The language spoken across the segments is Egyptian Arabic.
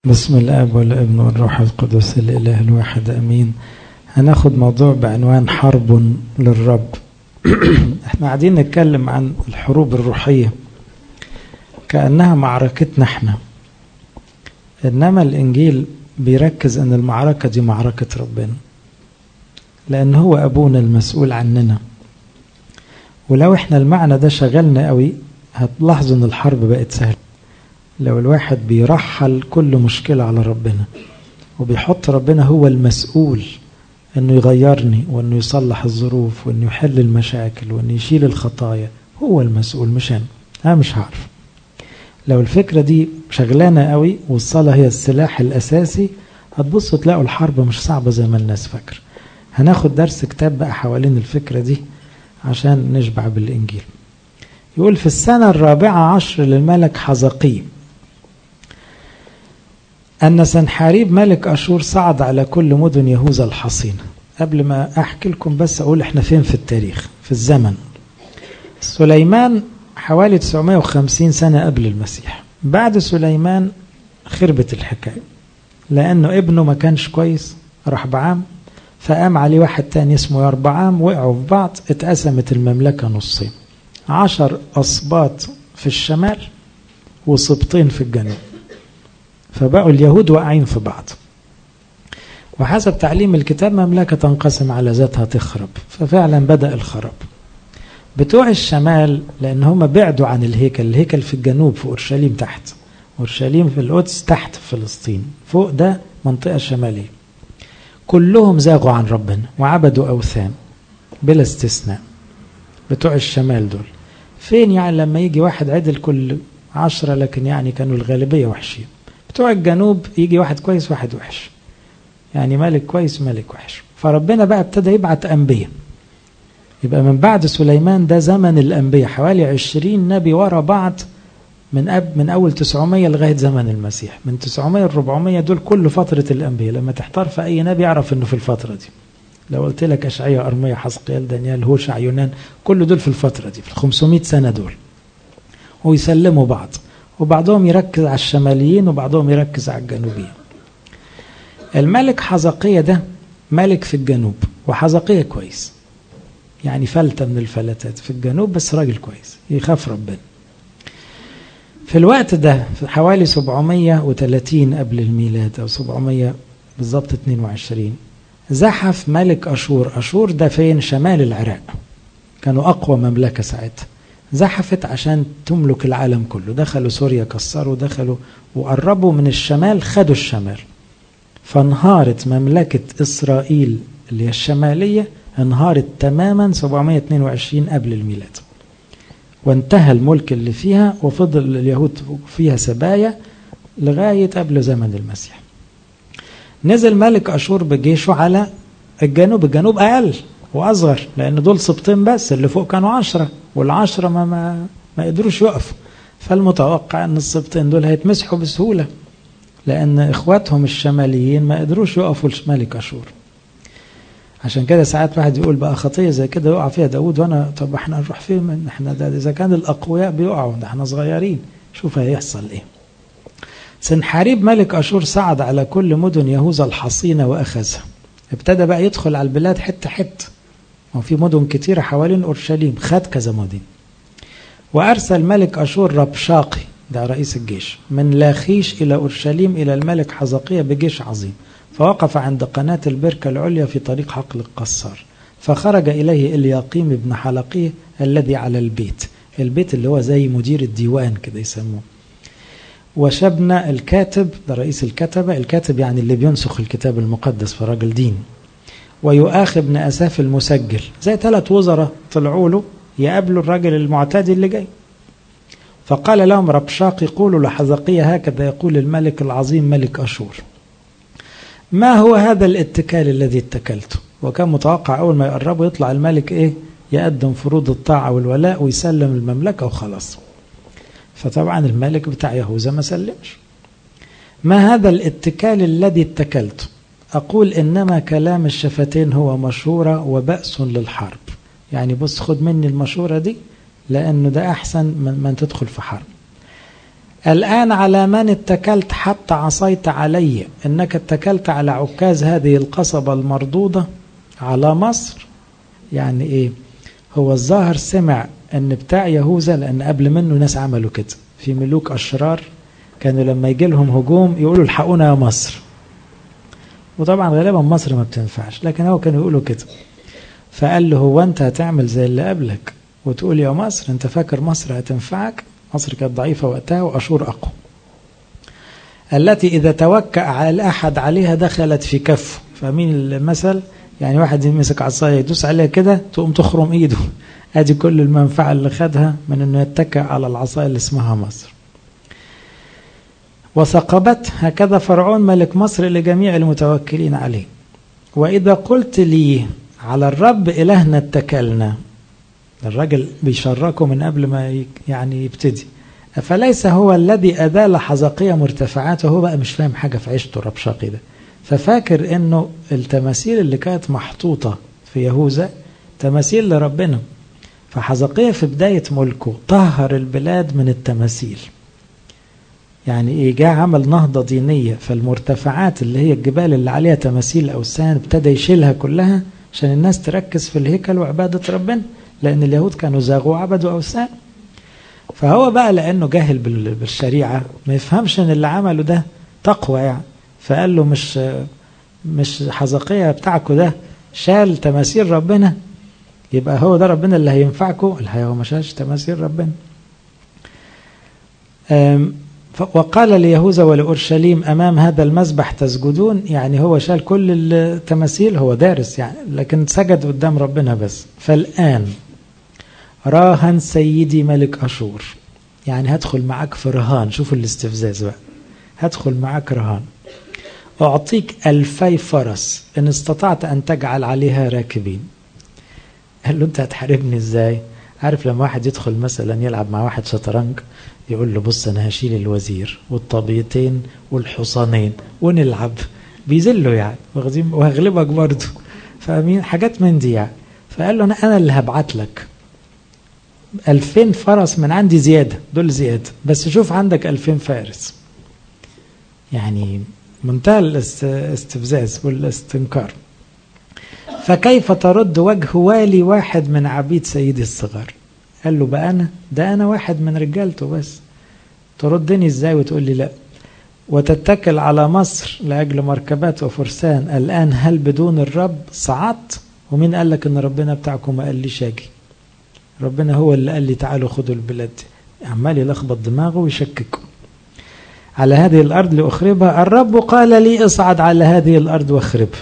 بسم الاب والابن والروح القدس الاله الواحد امين هناخد موضوع بعنوان حرب للرب احنا قاعدين نتكلم عن الحروب الروحيه كانها معركتنا احنا انما الانجيل بيركز ان المعركه دي معركه ربنا لان هو ابونا المسؤول عننا ولو احنا المعنى ده شغلنا قوي هتلاحظوا ان الحرب بقت سهله لو الواحد بيرحل كل مشكلة على ربنا وبيحط ربنا هو المسؤول انه يغيرني وانه يصلح الظروف وانه يحل المشاكل وانه يشيل الخطايا هو المسؤول مش انا انا مش هعرف لو الفكرة دي شغلانة قوي والصلاة هي السلاح الاساسي هتبصوا تلاقوا الحرب مش صعبة زي ما الناس فاكرة هناخد درس كتاب بقى حوالين الفكرة دي عشان نشبع بالانجيل يقول في السنة الرابعة عشر للملك حزقي أن سنحاريب ملك أشور صعد على كل مدن يهوذا الحصينة قبل ما أحكي لكم بس أقول إحنا فين في التاريخ في الزمن سليمان حوالي 950 سنة قبل المسيح بعد سليمان خربت الحكاية لأنه ابنه ما كانش كويس راح بعام فقام عليه واحد تاني اسمه يربعام وقعوا في بعض اتقسمت المملكة نصين عشر أصباط في الشمال وسبطين في الجنوب فبقوا اليهود واقعين في بعض وحسب تعليم الكتاب مملكة تنقسم على ذاتها تخرب ففعلا بدأ الخراب بتوع الشمال لأن هم بعدوا عن الهيكل الهيكل في الجنوب في أورشليم تحت أورشليم في القدس تحت في فلسطين فوق ده منطقة شمالية كلهم زاغوا عن ربنا وعبدوا أوثان بلا استثناء بتوع الشمال دول فين يعني لما يجي واحد عدل كل عشرة لكن يعني كانوا الغالبية وحشين بتوع الجنوب يجي واحد كويس واحد وحش يعني ملك كويس ملك وحش فربنا بقى ابتدى يبعت أنبياء يبقى من بعد سليمان ده زمن الأنبياء حوالي عشرين نبي ورا بعض من أب من أول 900 لغاية زمن المسيح من 900 ل 400 دول كل فترة الأنبياء لما تحتار في أي نبي يعرف إنه في الفترة دي لو قلت لك أشعياء أرميا حسقيال دانيال هوشع يونان كل دول في الفترة دي في ال 500 سنة دول ويسلموا بعض وبعضهم يركز على الشماليين وبعضهم يركز على الجنوبيين الملك حزقية ده ملك في الجنوب وحزقية كويس يعني فلتة من الفلتات في الجنوب بس راجل كويس يخاف ربنا في الوقت ده في حوالي 730 قبل الميلاد أو 700 بالظبط 22 زحف ملك أشور أشور ده فين شمال العراق كانوا أقوى مملكة ساعتها زحفت عشان تملك العالم كله دخلوا سوريا كسروا دخلوا وقربوا من الشمال خدوا الشمال فانهارت مملكة إسرائيل اللي هي الشمالية انهارت تماما 722 قبل الميلاد وانتهى الملك اللي فيها وفضل اليهود فيها سبايا لغاية قبل زمن المسيح نزل ملك أشور بجيشه على الجنوب الجنوب أقل وأصغر لأن دول سبطين بس اللي فوق كانوا عشرة والعشرة ما, ما, ما قدروش يقفوا فالمتوقع أن السبطين دول هيتمسحوا بسهولة لأن إخواتهم الشماليين ما قدروش يقفوا ملك أشور عشان كده ساعات واحد يقول بقى خطية زي كده يقع فيها داود وأنا طب احنا نروح فين من احنا ده إذا كان الأقوياء بيقعوا ده احنا صغيرين شوف هيحصل إيه سنحاريب ملك أشور صعد على كل مدن يهوذا الحصينة وأخذها ابتدى بقى يدخل على البلاد حتة حتة وفي مدن كتيرة حوالين أورشليم خد كذا مدن وأرسل ملك أشور ربشاقي ده رئيس الجيش من لاخيش إلى أورشليم إلى الملك حزقية بجيش عظيم فوقف عند قناة البركة العليا في طريق حقل القصار فخرج إليه إلياقيم بن حلقيه الذي على البيت البيت اللي هو زي مدير الديوان كده يسموه وشبنا الكاتب ده رئيس الكتبة الكاتب يعني اللي بينسخ الكتاب المقدس في راجل دين ويؤاخي ابن أساف المسجل زي ثلاث وزراء طلعوا له يقابلوا الراجل المعتدي اللي جاي فقال لهم ربشاق يقولوا لحزقية هكذا يقول الملك العظيم ملك أشور ما هو هذا الاتكال الذي اتكلته وكان متوقع أول ما يقربوا يطلع الملك إيه يقدم فروض الطاعة والولاء ويسلم المملكة وخلاص فطبعا الملك بتاع يهوذا ما سلمش ما هذا الاتكال الذي اتكلته أقول إنما كلام الشفتين هو مشورة وبأس للحرب يعني بص خد مني المشورة دي لأنه ده أحسن من, من تدخل في حرب الآن على من اتكلت حتى عصيت علي إنك اتكلت على عكاز هذه القصبة المردودة على مصر يعني إيه هو الظاهر سمع أن بتاع يهوذا لأن قبل منه ناس عملوا كده في ملوك أشرار كانوا لما يجي لهم هجوم يقولوا الحقونا يا مصر وطبعا غالبا مصر ما بتنفعش لكن هو كانوا يقولوا كده فقال له هو انت هتعمل زي اللي قبلك وتقول يا مصر انت فاكر مصر هتنفعك مصر كانت ضعيفة وقتها وأشور أقوى التي إذا توكأ على الأحد عليها دخلت في كفه فمين المثل يعني واحد يمسك عصاية يدوس عليها كده تقوم تخرم إيده ادي كل المنفعة اللي خدها من انه يتكئ على العصاية اللي اسمها مصر وثقبت هكذا فرعون ملك مصر لجميع المتوكلين عليه وإذا قلت لي على الرب إلهنا اتكلنا الراجل بيشركه من قبل ما يعني يبتدي فليس هو الذي أذال حزقية مرتفعاته هو بقى مش فاهم حاجة في عيشته ربشاقي ده ففاكر انه التماثيل اللي كانت محطوطة في يهوذا تماثيل لربنا فحزقية في بداية ملكه طهر البلاد من التماثيل يعني ايه جاء عمل نهضة دينية فالمرتفعات اللي هي الجبال اللي عليها تماثيل أوثان ابتدى يشيلها كلها عشان الناس تركز في الهيكل وعبادة ربنا لأن اليهود كانوا زاغوا وعبدوا أوثان فهو بقى لأنه جاهل بالشريعة ما يفهمش إن اللي عمله ده تقوى يعني فقال له مش مش حزقية بتاعكوا ده شال تماثيل ربنا يبقى هو ده ربنا اللي هينفعكم الحقيقة هو ما شالش تماثيل ربنا وقال ليهوذا ولأورشليم أمام هذا المذبح تسجدون يعني هو شال كل التماثيل هو دارس يعني لكن سجد قدام ربنا بس فالآن راهن سيدي ملك أشور يعني هدخل معاك في رهان شوفوا الاستفزاز بقى هدخل معاك رهان أعطيك ألفي فرس إن استطعت أن تجعل عليها راكبين قال له أنت هتحاربني إزاي عارف لما واحد يدخل مثلا يلعب مع واحد شطرنج يقول له بص أنا هشيل الوزير والطبيتين والحصانين ونلعب بيذله يعني واخدين وهغلبك برضه فاهمين حاجات من دي يعني فقال له أنا أنا اللي هبعت لك ألفين فرس من عندي زيادة دول زيادة بس شوف عندك ألفين فارس يعني منتهى الاستفزاز والاستنكار فكيف ترد وجه والي واحد من عبيد سيدي الصغار قال له بقى أنا ده أنا واحد من رجالته بس تردني إزاي وتقول لي لا وتتكل على مصر لأجل مركبات وفرسان الآن هل بدون الرب صعدت ومين قال لك ان ربنا بتاعكم ما قال ليش اجي ربنا هو اللي قال لي تعالوا خدوا البلاد دي عمال يلخبط دماغه ويشككه على هذه الأرض لأخربها الرب قال لي اصعد على هذه الأرض واخربها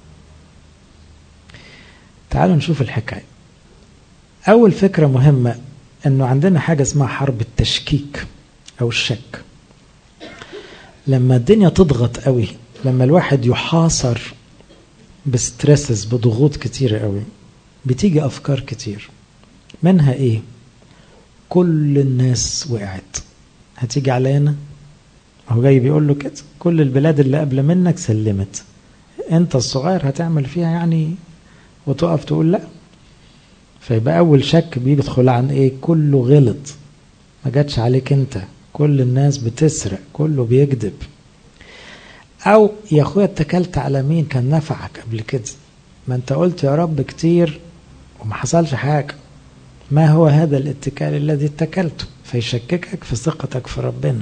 تعالوا نشوف الحكاية أول فكرة مهمة أنه عندنا حاجة اسمها حرب التشكيك أو الشك لما الدنيا تضغط قوي لما الواحد يحاصر بستريسز بضغوط كتيرة قوي بتيجي أفكار كتير منها إيه كل الناس وقعت هتيجي علينا هو جاي بيقول له كده كل البلاد اللي قبل منك سلمت انت الصغير هتعمل فيها يعني وتقف تقول لا فيبقى اول شك بيدخل عن ايه كله غلط ما جاتش عليك انت كل الناس بتسرق كله بيكذب او يا اخويا اتكلت على مين كان نفعك قبل كده ما انت قلت يا رب كتير وما حصلش حاجه ما هو هذا الاتكال الذي اتكلته فيشككك في ثقتك في ربنا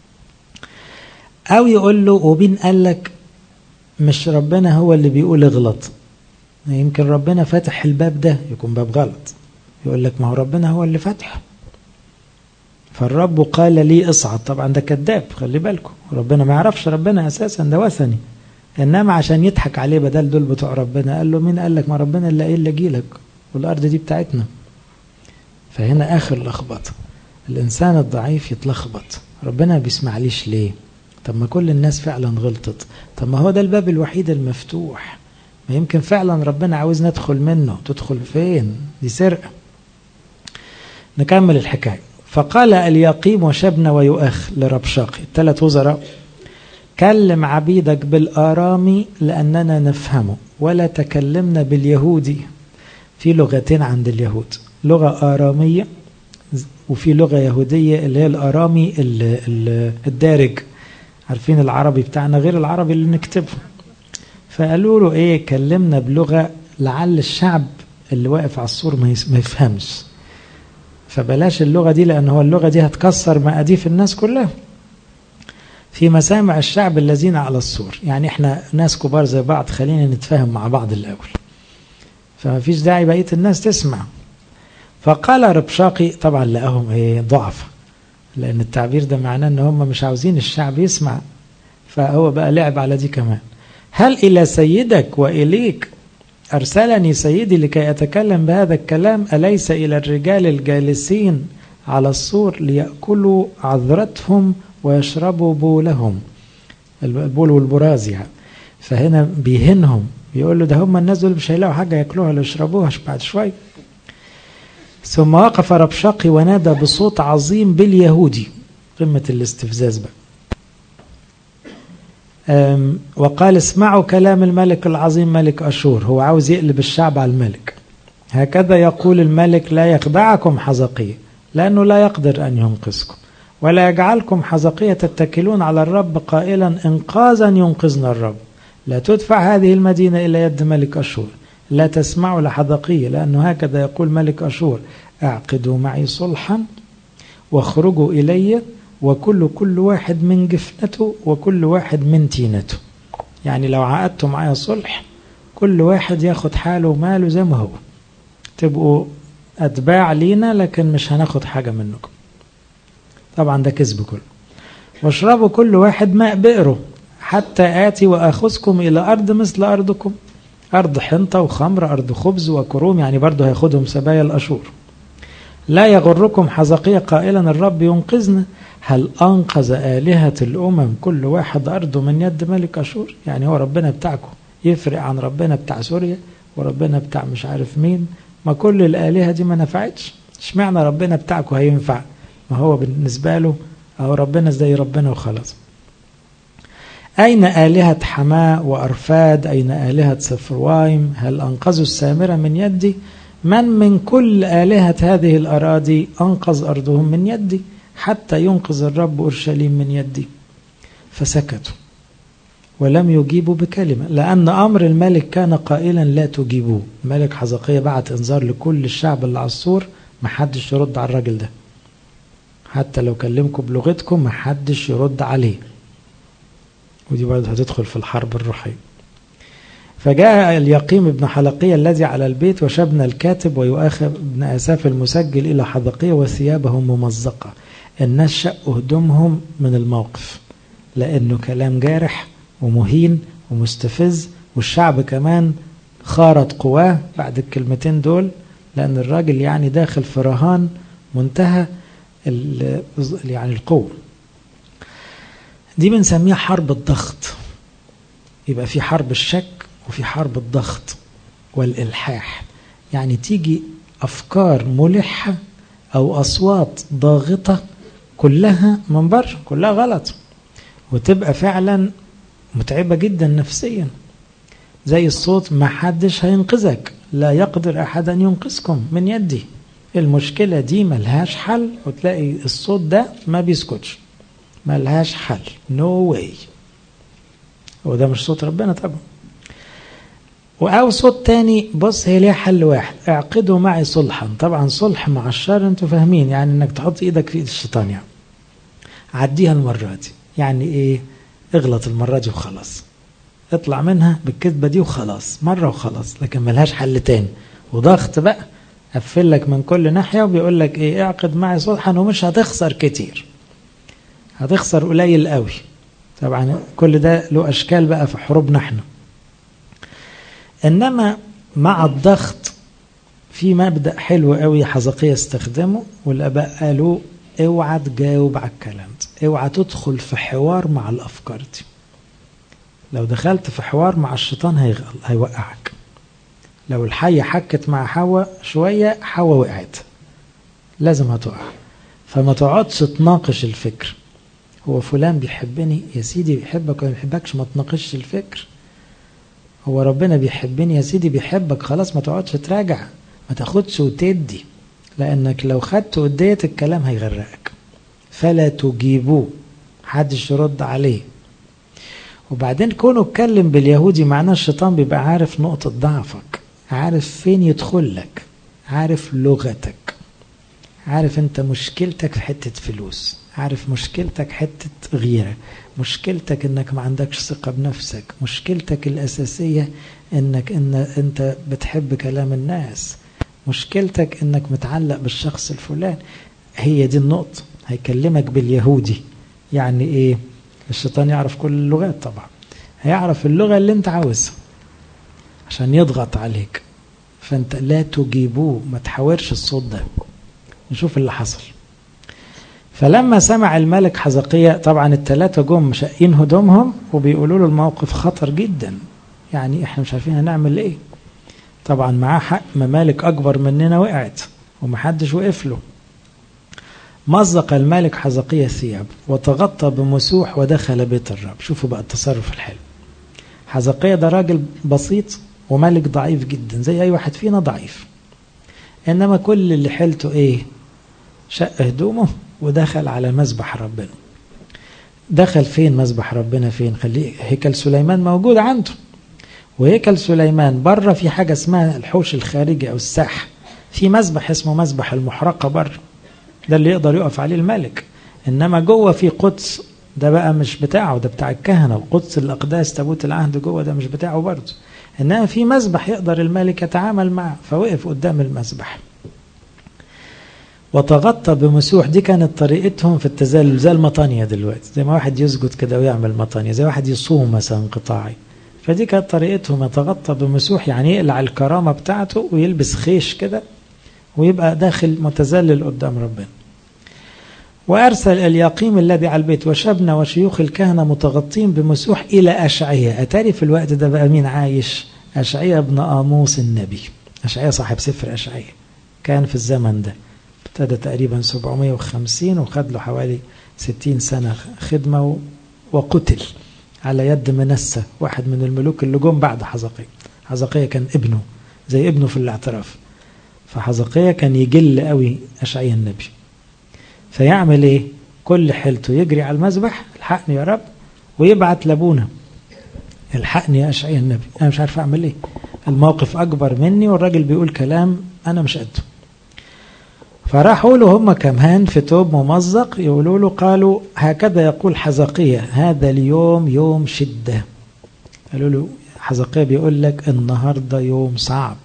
او يقول له وبين قال لك مش ربنا هو اللي بيقول اغلط يمكن ربنا فاتح الباب ده يكون باب غلط يقول لك ما هو ربنا هو اللي فاتحه فالرب قال لي اصعد طبعا ده كذاب خلي بالكم ربنا ما يعرفش ربنا اساسا ده وثني انما عشان يضحك عليه بدل دول بتوع ربنا قال له مين قال لك ما ربنا اللي قايل اجي لك والارض دي بتاعتنا فهنا اخر لخبطه الانسان الضعيف يتلخبط ربنا ما بيسمعليش ليه طب ما كل الناس فعلا غلطت طب ما هو ده الباب الوحيد المفتوح ما يمكن فعلا ربنا عاوزنا ندخل منه تدخل فين دي سرقة نكمل الحكاية فقال اليقيم وشبنا ويؤخ لربشاقي الثلاث وزراء كلم عبيدك بالآرامي لأننا نفهمه ولا تكلمنا باليهودي في لغتين عند اليهود لغة آرامية وفي لغة يهودية اللي هي الأرامي الدارج عارفين العربي بتاعنا غير العربي اللي نكتبه فقالوا له ايه كلمنا بلغة لعل الشعب اللي واقف على السور ما يفهمش فبلاش اللغة دي لأن هو اللغة دي هتكسر مقاديف الناس كلها في مسامع الشعب الذين على السور يعني احنا ناس كبار زي بعض خلينا نتفاهم مع بعض الأول فما فيش داعي بقية الناس تسمع فقال ربشاقي طبعا لقاهم ايه ضعف لأن التعبير ده معناه ان هم مش عاوزين الشعب يسمع فهو بقى لعب على دي كمان هل إلى سيدك وإليك أرسلني سيدي لكي أتكلم بهذا الكلام أليس إلى الرجال الجالسين على السور ليأكلوا عذرتهم ويشربوا بولهم البول والبراز يعني فهنا بيهنهم بيقول له ده هم الناس دول مش هيلاقوا حاجة ياكلوها ولا يشربوها بعد شوية ثم وقف ربشاقي ونادى بصوت عظيم باليهودي قمة الاستفزاز بقى وقال اسمعوا كلام الملك العظيم ملك أشور هو عاوز يقلب الشعب على الملك هكذا يقول الملك لا يخدعكم حزقية لأنه لا يقدر أن ينقذكم ولا يجعلكم حزقية تتكلون على الرب قائلا إنقاذا ينقذنا الرب لا تدفع هذه المدينة إلى يد ملك أشور لا تسمعوا لحزقية لأنه هكذا يقول ملك أشور اعقدوا معي صلحا واخرجوا إلي وكل كل واحد من جفنته وكل واحد من تينته يعني لو عقدتوا معايا صلح كل واحد ياخد حاله وماله زي ما هو تبقوا أتباع لينا لكن مش هناخد حاجة منكم طبعا ده كذب كله واشربوا كل واحد ماء بئره حتى آتي وأخذكم إلى أرض مثل أرضكم أرض حنطة وخمر أرض خبز وكروم يعني برضه هياخدهم سبايا الأشور لا يغركم حزقية قائلا الرب ينقذنا هل أنقذ آلهة الأمم كل واحد أرضه من يد ملك أشور يعني هو ربنا بتاعكم يفرق عن ربنا بتاع سوريا وربنا بتاع مش عارف مين ما كل الآلهة دي ما نفعتش اشمعنى ربنا بتاعكم هينفع ما هو بالنسبة له أو ربنا زي ربنا وخلاص أين آلهة حماة وأرفاد أين آلهة سفروايم هل أنقذوا السامرة من يدي من من كل آلهة هذه الأراضي أنقذ أرضهم من يدي حتى ينقذ الرب أورشليم من يدي فسكتوا ولم يجيبوا بكلمة لأن أمر الملك كان قائلا لا تجيبوه الملك حزقية بعت إنذار لكل الشعب اللي على السور ما حدش يرد على الراجل ده حتى لو كلمكم بلغتكم ما حدش يرد عليه ودي برضه هتدخل في الحرب الروحية فجاء اليقيم ابن حلقية الذي على البيت وشبنا الكاتب ويؤاخذ ابن أساف المسجل إلى حدقية وثيابهم ممزقة الناس شقوا هدومهم من الموقف لأنه كلام جارح ومهين ومستفز والشعب كمان خارط قواه بعد الكلمتين دول لأن الراجل يعني داخل في رهان منتهى يعني القوة دي بنسميها حرب الضغط يبقى في حرب الشك وفي حرب الضغط والإلحاح يعني تيجي أفكار ملحة أو أصوات ضاغطة كلها من بره كلها غلط وتبقى فعلا متعبة جدا نفسيا زي الصوت ما حدش هينقذك لا يقدر أحد أن ينقذكم من يدي المشكلة دي ملهاش حل وتلاقي الصوت ده ما بيسكتش ملهاش حل نو no واي وده مش صوت ربنا طبعا أو صوت تاني بص هي ليها حل واحد اعقدوا معي صلحا طبعا صلح مع الشر انتوا فاهمين يعني انك تحط ايدك في ايد الشيطان يعني عديها المرة دي يعني ايه اغلط المرة دي وخلاص اطلع منها بالكذبة دي وخلاص مرة وخلاص لكن ملهاش حل تاني وضغط بقى قفل لك من كل ناحية وبيقول لك ايه اعقد معي صلحا ومش هتخسر كتير هتخسر قليل قوي طبعا كل ده له اشكال بقى في حروبنا احنا انما مع الضغط في مبدا حلو قوي حزقية استخدمه والاباء قالوا اوعى تجاوب على الكلام ده اوعى تدخل في حوار مع الافكار دي لو دخلت في حوار مع الشيطان هيغل هيوقعك لو الحية حكت مع حواء شوية حواء وقعت لازم هتقع فما تقعدش تناقش الفكر هو فلان بيحبني يا سيدي بيحبك ولا ما بيحبكش ما تناقشش الفكر هو ربنا بيحبني يا سيدي بيحبك خلاص ما تقعدش تراجع ما تاخدش وتدي لأنك لو خدت وديت الكلام هيغرقك فلا تجيبوه حدش يرد عليه وبعدين كونه اتكلم باليهودي معناه الشيطان بيبقى عارف نقطة ضعفك عارف فين يدخل لك عارف لغتك عارف انت مشكلتك في حتة فلوس عارف مشكلتك حتة غيرة مشكلتك انك ما عندكش ثقة بنفسك مشكلتك الأساسية انك ان انت بتحب كلام الناس مشكلتك انك متعلق بالشخص الفلاني هي دي النقطة هيكلمك باليهودي يعني ايه الشيطان يعرف كل اللغات طبعا هيعرف اللغة اللي انت عاوزها عشان يضغط عليك فانت لا تجيبوه ما تحاورش الصوت ده نشوف اللي حصل فلما سمع الملك حزقية طبعا الثلاثة جم شقين هدومهم وبيقولوا له الموقف خطر جدا يعني احنا مش عارفين هنعمل ايه طبعا معاه حق ممالك اكبر مننا وقعت ومحدش وقف له مزق الملك حزقية الثياب وتغطى بمسوح ودخل بيت الرب شوفوا بقى التصرف الحلو حزقية ده راجل بسيط وملك ضعيف جدا زي اي واحد فينا ضعيف انما كل اللي حيلته ايه شق هدومه ودخل على مذبح ربنا دخل فين مذبح ربنا فين خليه هيكل سليمان موجود عنده وهيكل سليمان بره في حاجة اسمها الحوش الخارجي أو الساحة في مذبح اسمه مذبح المحرقة بره ده اللي يقدر يقف عليه الملك إنما جوه في قدس ده بقى مش بتاعه ده بتاع الكهنة وقدس الأقداس تابوت العهد جوه ده مش بتاعه برضه إنما في مذبح يقدر الملك يتعامل معه فوقف قدام المذبح وتغطى بمسوح دي كانت طريقتهم في التزلل زي المطانية دلوقتي زي ما واحد يسجد كده ويعمل مطانية زي واحد يصوم مثلا قطاعي فدي كانت طريقتهم يتغطى بمسوح يعني يقلع الكرامة بتاعته ويلبس خيش كده ويبقى داخل متذلل قدام ربنا وأرسل اليقيم الذي على البيت وشبنا وشيوخ الكهنة متغطين بمسوح إلى أشعية أتاري في الوقت ده بقى مين عايش أشعية ابن آموس النبي أشعية صاحب سفر أشعية كان في الزمن ده ابتدى تقريبا 750 وخد له حوالي 60 سنة خدمة وقتل على يد منسة واحد من الملوك اللي جم بعد حزقية حزقية كان ابنه زي ابنه في الاعتراف فحزقية كان يجل قوي أشعية النبي فيعمل ايه كل حيلته يجري على المذبح الحقني يا رب ويبعت لابونا الحقني يا أشعية النبي أنا مش عارف أعمل ايه الموقف أكبر مني والراجل بيقول كلام أنا مش قده فراحوا له هم كمان في توب ممزق يقولوا له قالوا هكذا يقول حزقية هذا اليوم يوم شدة قالوا له حزقية بيقول لك النهاردة يوم صعب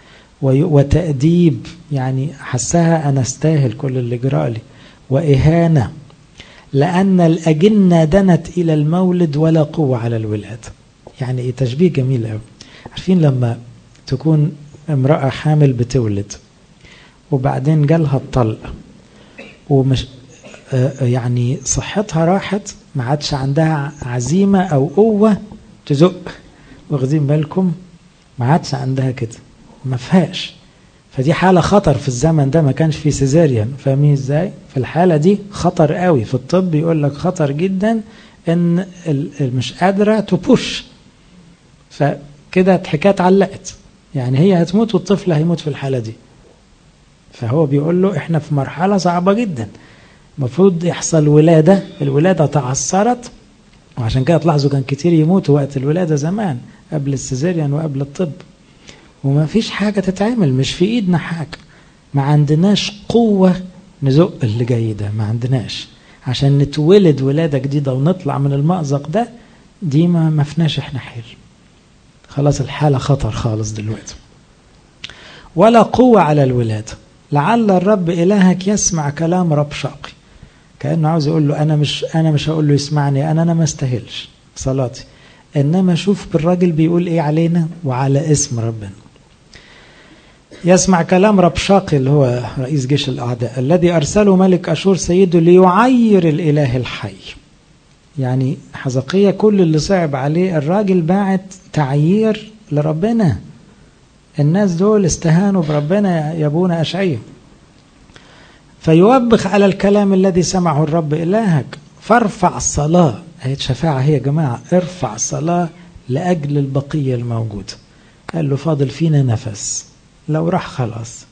وتأديب يعني حسها أنا استاهل كل اللي جرالي وإهانة لأن الأجنة دنت إلى المولد ولا قوة على الولاد يعني إيه تشبيه جميل قوي عارفين لما تكون امرأة حامل بتولد وبعدين جالها الطلق ومش يعني صحتها راحت ما عادش عندها عزيمة أو قوة تزق واخدين بالكم ما عادش عندها كده ما فيهاش فدي حالة خطر في الزمن ده ما كانش فيه سيزاريان فاهمين ازاي في الحالة دي خطر قوي في الطب يقول لك خطر جدا ان مش قادرة تبوش فكده الحكاية اتعلقت يعني هي هتموت والطفل هيموت في الحالة دي فهو بيقول له احنا في مرحلة صعبة جدا المفروض يحصل ولادة الولادة تعثرت وعشان كده تلاحظوا كان كتير يموتوا وقت الولادة زمان قبل السيزيريان وقبل الطب وما فيش حاجة تتعمل مش في ايدنا حاجة ما عندناش قوة نزق اللي جاي ده ما عندناش عشان نتولد ولادة جديدة ونطلع من المأزق ده دي ما ما فيناش احنا حيل خلاص الحالة خطر خالص دلوقتي ولا قوة على الولادة لعل الرب إلهك يسمع كلام رب شاقي كأنه عاوز يقول له أنا مش أنا مش هقول له يسمعني أنا أنا ما استاهلش صلاتي إنما شوف بالراجل بيقول إيه علينا وعلى اسم ربنا يسمع كلام ربشاقي اللي هو رئيس جيش الأعداء الذي أرسله ملك أشور سيده ليعير الإله الحي يعني حزقية كل اللي صعب عليه الراجل باعت تعيير لربنا الناس دول استهانوا بربنا يا ابونا أشعية فيوبخ على الكلام الذي سمعه الرب إلهك فارفع الصلاة هي شفاعة هي يا جماعة ارفع الصلاة لأجل البقية الموجودة قال له فاضل فينا نفس لو راح خلاص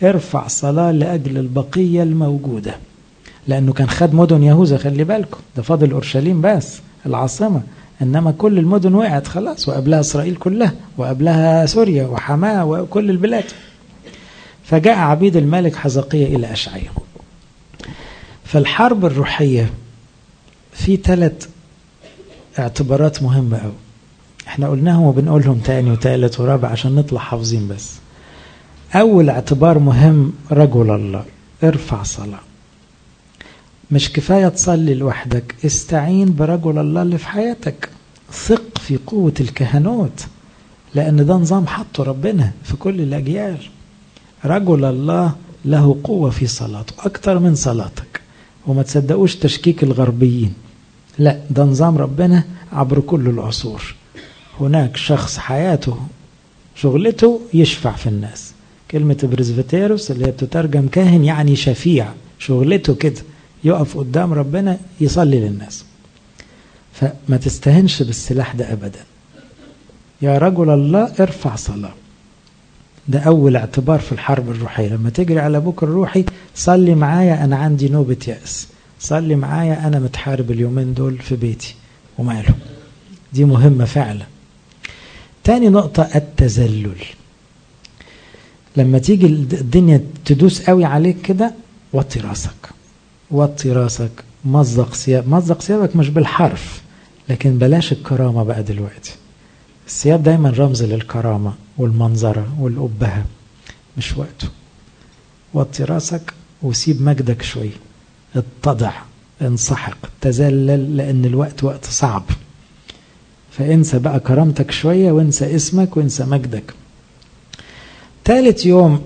ارفع صلاة لأجل البقية الموجودة لأنه كان خد مدن يهوذا خلي بالكم ده فاضل أورشليم بس العاصمة إنما كل المدن وقعت خلاص وقبلها إسرائيل كلها وقبلها سوريا وحماة وكل البلاد فجاء عبيد الملك حزقية إلى أشعية فالحرب الروحية في ثلاث اعتبارات مهمة أوي احنا قلناهم وبنقولهم تاني وتالت ورابع عشان نطلع حافظين بس أول اعتبار مهم رجل الله ارفع صلاة مش كفاية تصلي لوحدك استعين برجل الله اللي في حياتك ثق في قوة الكهنوت لأن ده نظام حطه ربنا في كل الأجيال رجل الله له قوة في صلاته أكتر من صلاتك وما تصدقوش تشكيك الغربيين لا ده نظام ربنا عبر كل العصور هناك شخص حياته شغلته يشفع في الناس كلمة بريزفتيروس اللي هي بتترجم كاهن يعني شفيع شغلته كده يقف قدام ربنا يصلي للناس فما تستهنش بالسلاح ده أبدا يا رجل الله ارفع صلاة ده أول اعتبار في الحرب الروحية لما تجري على أبوك الروحي صلي معايا أنا عندي نوبة يأس صلي معايا أنا متحارب اليومين دول في بيتي وماله دي مهمة فعلا تاني نقطة التذلل لما تيجي الدنيا تدوس قوي عليك كده وطي راسك وطي راسك مزق ثياب مزق ثيابك مش بالحرف لكن بلاش الكرامة بقى دلوقتي الثياب دايما رمز للكرامة والمنظرة والأبهة مش وقته وطي راسك وسيب مجدك شوية اتضع انسحق تذلل لأن الوقت وقت صعب فانسى بقى كرامتك شوية وانسى اسمك وانسى مجدك ثالث يوم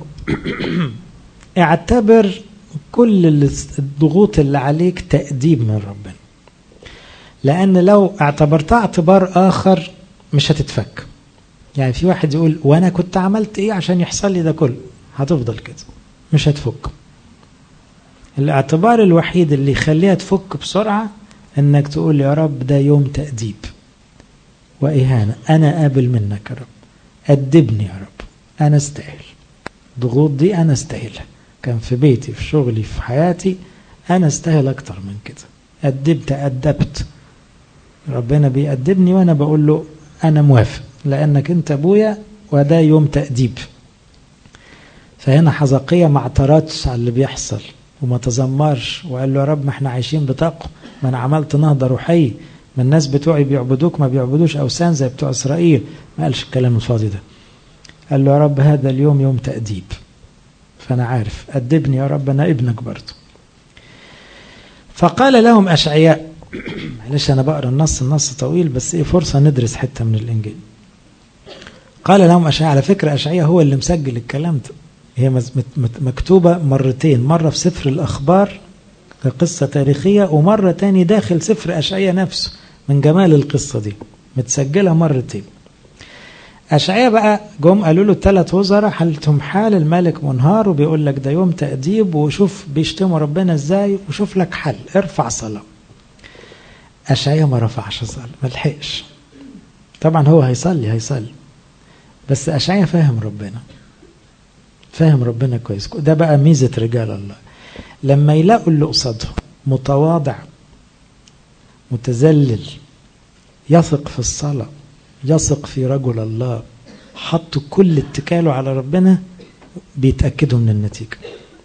اعتبر كل الضغوط اللي عليك تأديب من ربنا لأن لو اعتبرتها اعتبار آخر مش هتتفك يعني في واحد يقول وأنا كنت عملت إيه عشان يحصل لي ده كله هتفضل كده مش هتفك الاعتبار الوحيد اللي يخليها تفك بسرعة انك تقول يا رب ده يوم تأديب وإهانة أنا قابل منك يا رب أدبني يا رب أنا استاهل ضغوط دي أنا استاهلها كان في بيتي في شغلي في حياتي أنا استاهل أكتر من كده أدبت أدبت ربنا بيأدبني وأنا بقول له أنا موافق لأنك أنت أبويا وده يوم تأديب فهنا حزقية ما اعترضش على اللي بيحصل وما تذمرش وقال له يا رب ما احنا عايشين بتقوى ما انا عملت نهضة روحية ما الناس بتوعي بيعبدوك ما بيعبدوش أوثان زي بتوع إسرائيل ما قالش الكلام الفاضي ده قال له يا رب هذا اليوم يوم تأديب فأنا عارف أدبني يا رب أنا ابنك برضه فقال لهم أشعياء معلش أنا بقرأ النص النص طويل بس إيه فرصة ندرس حتة من الإنجيل قال لهم أشعياء على فكرة أشعياء هو اللي مسجل الكلام ده هي مكتوبة مرتين مرة في سفر الأخبار كقصة تاريخية ومرة تاني داخل سفر أشعياء نفسه من جمال القصة دي متسجلة مرتين أشعياء بقى جم قالوا له الثلاث وزراء حالتهم حال الملك منهار وبيقول لك ده يوم تأديب وشوف بيشتموا ربنا ازاي وشوف لك حل ارفع صلاة أشعياء ما رفعش صلاة ما لحقش طبعا هو هيصلي هيصلي بس أشعياء فاهم ربنا فاهم ربنا كويس ده بقى ميزة رجال الله لما يلاقوا اللي قصادهم متواضع متذلل يثق في الصلاة يثق في رجل الله حطوا كل اتكاله على ربنا بيتأكدوا من النتيجة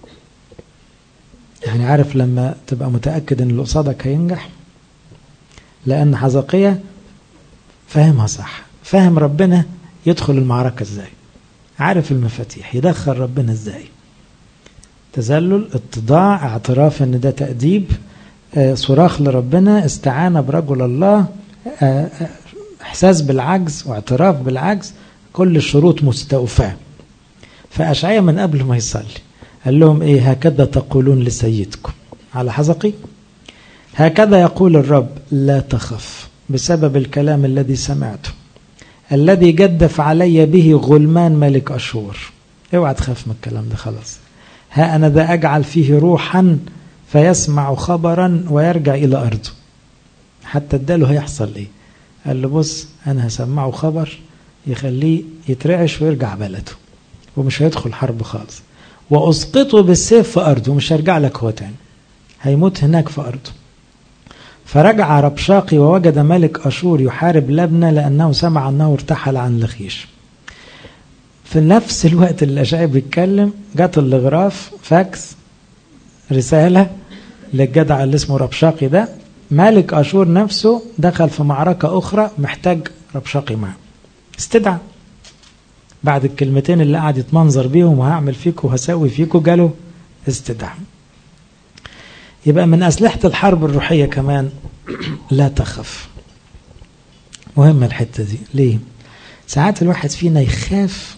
يعني عارف لما تبقى متأكد ان اللي قصادك هينجح لأن حزقية فاهمها صح فاهم ربنا يدخل المعركة ازاي عارف المفاتيح يدخل ربنا ازاي تذلل اتضاع اعتراف ان ده تأديب اه صراخ لربنا استعانة برجل الله اه احساس بالعجز واعتراف بالعجز كل الشروط مستوفاة فأشعية من قبل ما يصلي قال لهم ايه هكذا تقولون لسيدكم على حزقي هكذا يقول الرب لا تخف بسبب الكلام الذي سمعته الذي جدف علي به غلمان ملك أشور اوعى تخاف من الكلام ده خلاص ها أنا ذا أجعل فيه روحا فيسمع خبرا ويرجع إلى أرضه حتى اداله هيحصل إيه قال له بص أنا هسمعه خبر يخليه يترعش ويرجع بلده ومش هيدخل حرب خالص وأسقطه بالسيف في أرضه مش هرجع لك هو تاني هيموت هناك في أرضه فرجع ربشاقي ووجد ملك أشور يحارب لبنى لأنه سمع أنه ارتحل عن لخيش في نفس الوقت اللي أشعي بيتكلم جت الغراف فاكس رسالة للجدع اللي اسمه ربشاقي ده ملك أشور نفسه دخل في معركة أخرى محتاج ربشاقي معه استدعى بعد الكلمتين اللي قعد يتمنظر بيهم وهعمل فيكم وهسوي فيكم جاله استدعى يبقى من أسلحة الحرب الروحية كمان لا تخف مهمة الحتة دي ليه ساعات الواحد فينا يخاف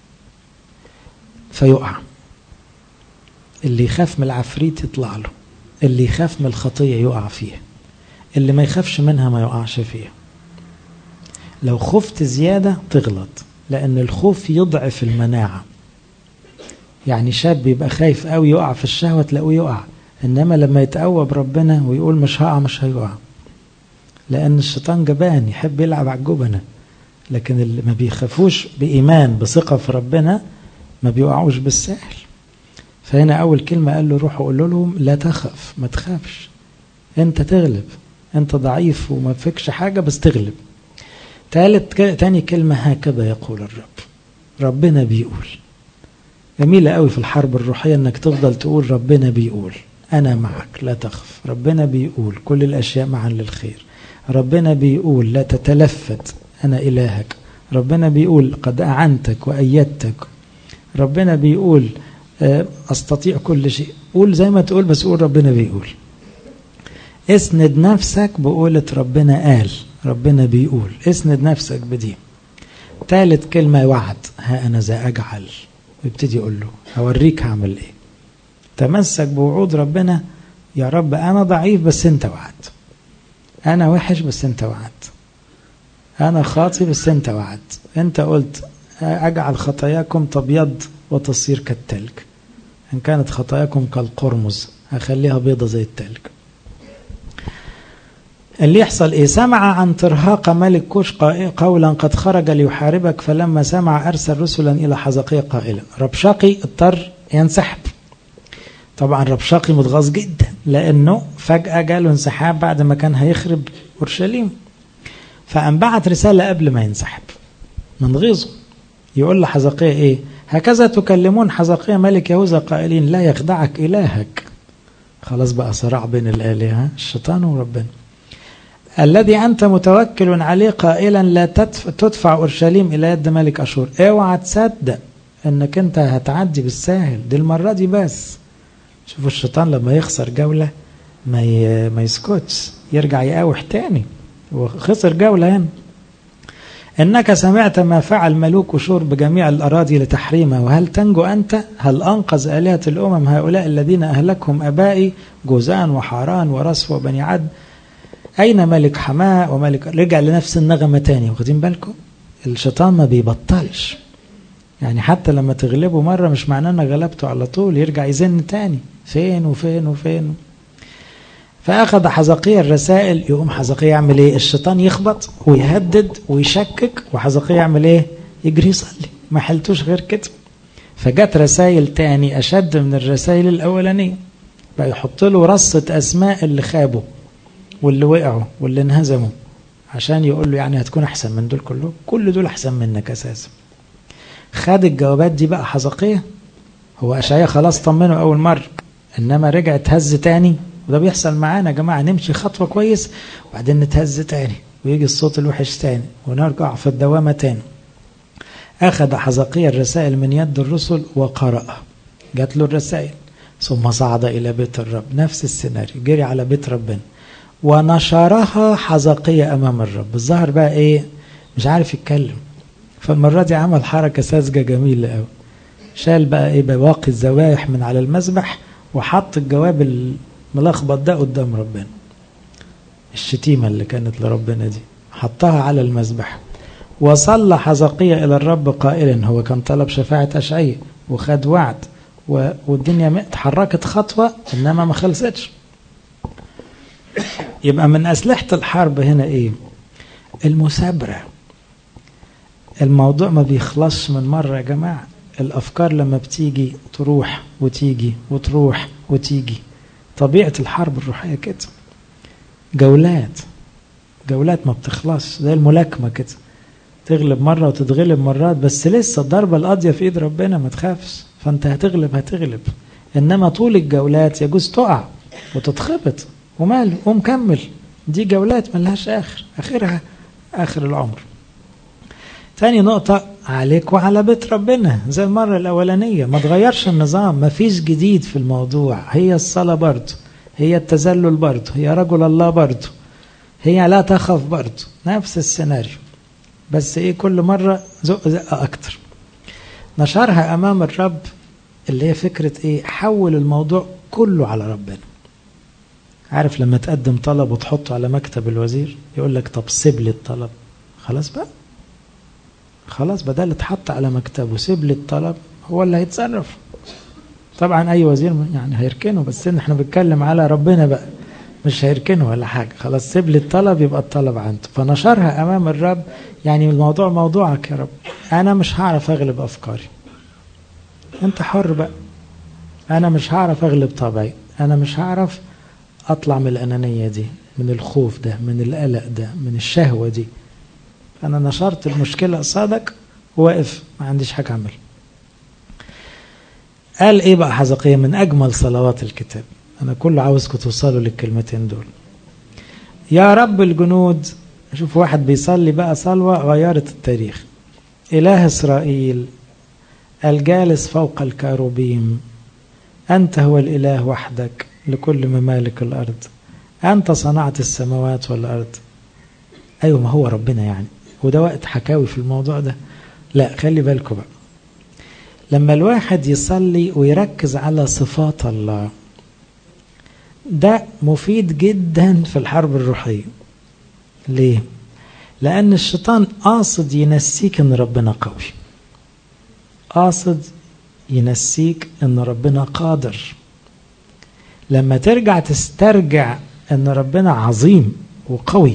فيقع اللي يخاف من العفريت يطلع له اللي يخاف من الخطية يقع فيها اللي ما يخافش منها ما يقعش فيها لو خفت زيادة تغلط لأن الخوف يضعف المناعة يعني شاب يبقى خايف قوي يقع في الشهوة تلاقوه يقع إنما لما يتقوى بربنا ويقول مش هقع مش هيقع لأن الشيطان جبان يحب يلعب على الجبنة لكن اللي ما بيخافوش بإيمان بثقة في ربنا ما بيقعوش بالسهل فهنا أول كلمة قال له روحوا قولوا لهم لا تخف ما تخافش أنت تغلب أنت ضعيف وما فيكش حاجة بس تغلب تالت تاني كلمة هكذا يقول الرب ربنا بيقول جميلة قوي في الحرب الروحية انك تفضل تقول ربنا بيقول انا معك لا تخف ربنا بيقول كل الاشياء معا للخير ربنا بيقول لا تتلفت انا الهك ربنا بيقول قد اعنتك وايدتك ربنا بيقول استطيع كل شيء قول زي ما تقول بس قول ربنا بيقول اسند نفسك بقولة ربنا قال ربنا بيقول اسند نفسك بدي ثالث كلمة وعد ها أنا ذا أجعل ويبتدي يقول له هوريك هعمل إيه تمسك بوعود ربنا يا رب أنا ضعيف بس أنت وعد أنا وحش بس أنت وعد أنا خاطي بس أنت وعد أنت قلت أجعل خطاياكم تبيض وتصير كالتلج إن كانت خطاياكم كالقرمز هخليها بيضة زي التلج اللي يحصل ايه سمع عن ترهاق ملك كوش قولا قد خرج ليحاربك فلما سمع ارسل رسلا الى حزقية قائلا ربشاقي اضطر ينسحب طبعا ربشاقي متغاظ جدا لانه فجأة جاله انسحاب بعد ما كان هيخرب اورشليم فقام بعت رسالة قبل ما ينسحب من غيظه يقول لحزقية ايه هكذا تكلمون حزقية ملك يهوذا قائلين لا يخدعك الهك خلاص بقى صراع بين الالهه الشيطان وربنا الذي أنت متوكل عليه قائلا لا تدفع أورشليم إلى يد ملك أشور اوعى تصدق انك انت هتعدي بالساهل دي المرة دي بس شوفوا الشيطان لما يخسر جولة ما ما يسكتش يرجع يقاوح تاني وخسر جولة هنا إنك سمعت ما فعل ملوك أشور بجميع الأراضي لتحريمه وهل تنجو أنت هل أنقذ آلهة الأمم هؤلاء الذين أهلكهم أبائي جوزان وحاران ورسف وبني عد أين ملك حماة وملك رجع لنفس النغمة تاني واخدين بالكم الشيطان ما بيبطلش يعني حتى لما تغلبه مرة مش معناه انك غلبته على طول يرجع يزن تاني فين وفين وفين فأخذ حزقية الرسائل يقوم حزقية يعمل ايه الشيطان يخبط ويهدد ويشكك وحزقية يعمل ايه يجري يصلي ما حلتوش غير كده فجت رسائل تاني أشد من الرسائل الأولانية بقى يحط له رصة أسماء اللي خابوا واللي وقعوا واللي انهزموا عشان يقول له يعني هتكون أحسن من دول كلهم كل دول أحسن منك أساسا خد الجوابات دي بقى حزقية هو أشعية خلاص طمنه أول مرة إنما رجع اتهز تاني وده بيحصل معانا يا جماعة نمشي خطوة كويس وبعدين نتهز تاني ويجي الصوت الوحش تاني ونرجع في الدوامة تاني أخذ حزقية الرسائل من يد الرسل وقرأها جات له الرسائل ثم صعد إلى بيت الرب نفس السيناريو جري على بيت ربنا ونشرها حزقية أمام الرب الظاهر بقى إيه مش عارف يتكلم فالمرة دي عمل حركة ساذجة جميلة قوي شال بقى إيه بواقي الذبايح من على المذبح وحط الجواب الملخبط ده قدام ربنا الشتيمة اللي كانت لربنا دي حطها على المذبح وصلى حزقية إلى الرب قائلا هو كان طلب شفاعة أشعية وخد وعد والدنيا اتحركت خطوة إنما ما خلصتش يبقى من أسلحة الحرب هنا إيه المثابرة الموضوع ما بيخلصش من مرة يا جماعة الأفكار لما بتيجي تروح وتيجي وتروح وتيجي طبيعة الحرب الروحية كده جولات جولات ما بتخلصش زي الملاكمة كده تغلب مرة وتتغلب مرات بس لسه الضربة القاضية في ايد ربنا ما تخافش فانت هتغلب هتغلب انما طول الجولات يجوز تقع وتتخبط وماله ومكمل دي جولات ملهاش اخر اخرها اخر العمر تاني نقطة عليك وعلى بيت ربنا زي المرة الأولانية ما تغيرش النظام ما فيش جديد في الموضوع هي الصلاة برضه هي التذلل برضه هي رجل الله برضه هي لا تخف برضه نفس السيناريو بس ايه كل مرة زق زقة أكتر نشرها أمام الرب اللي هي فكرة ايه حول الموضوع كله على ربنا عارف لما تقدم طلب وتحطه على مكتب الوزير يقول لك طب سيب لي الطلب خلاص بقى خلاص بدل اتحط على مكتبه سيب لي الطلب هو اللي هيتصرف طبعا اي وزير يعني هيركنه بس احنا بنتكلم على ربنا بقى مش هيركنه ولا حاجه خلاص سيب لي الطلب يبقى الطلب عنده فنشرها امام الرب يعني الموضوع موضوعك يا رب انا مش هعرف اغلب افكاري انت حر بقى انا مش هعرف اغلب طبعي انا مش هعرف اطلع من الانانيه دي من الخوف ده من القلق ده من الشهوه دي انا نشرت المشكله قصادك وواقف ما عنديش حاجه اعمل قال ايه بقى حزقية من اجمل صلوات الكتاب انا كله عاوزكم توصلوا للكلمتين دول يا رب الجنود شوف واحد بيصلي بقى صلوة غيرت التاريخ إله إسرائيل الجالس فوق الكاروبيم أنت هو الإله وحدك لكل ممالك الأرض أنت صنعت السماوات والأرض أيوة ما هو ربنا يعني وده وقت حكاوي في الموضوع ده لا خلي بالكم بقى لما الواحد يصلي ويركز على صفات الله ده مفيد جدا في الحرب الروحية ليه؟ لأن الشيطان قاصد ينسيك إن ربنا قوي قاصد ينسيك إن ربنا قادر لما ترجع تسترجع إن ربنا عظيم وقوي